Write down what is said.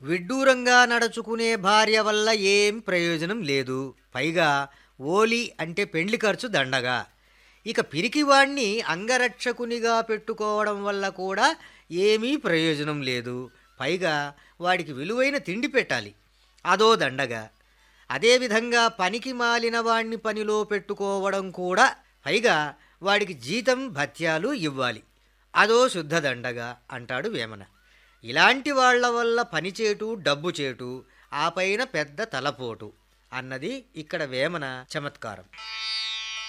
విడ్డూరంగా నడుచుకునే భార్య వల్ల ఏం ప్రయోజనం లేదు పైగా ఓలి అంటే పెండ్లి ఖర్చు దండగా ఇక పిరికివాణ్ణి అంగరక్షకునిగా పెట్టుకోవడం వల్ల కూడా ఏమీ ప్రయోజనం లేదు పైగా వాడికి విలువైన తిండి పెట్టాలి అదో దండగా అదేవిధంగా పనికి మాలిన వాణ్ణి పనిలో పెట్టుకోవడం కూడా పైగా వాడికి జీతం భత్యాలు ఇవ్వాలి అదో శుద్ధ దండగా అంటాడు వేమన ఇలాంటి వాళ్ళ వల్ల పనిచేటు డబ్బు చేటు ఆ పైన పెద్ద తలపోటు అన్నది ఇక్కడ వేమన చమత్కారం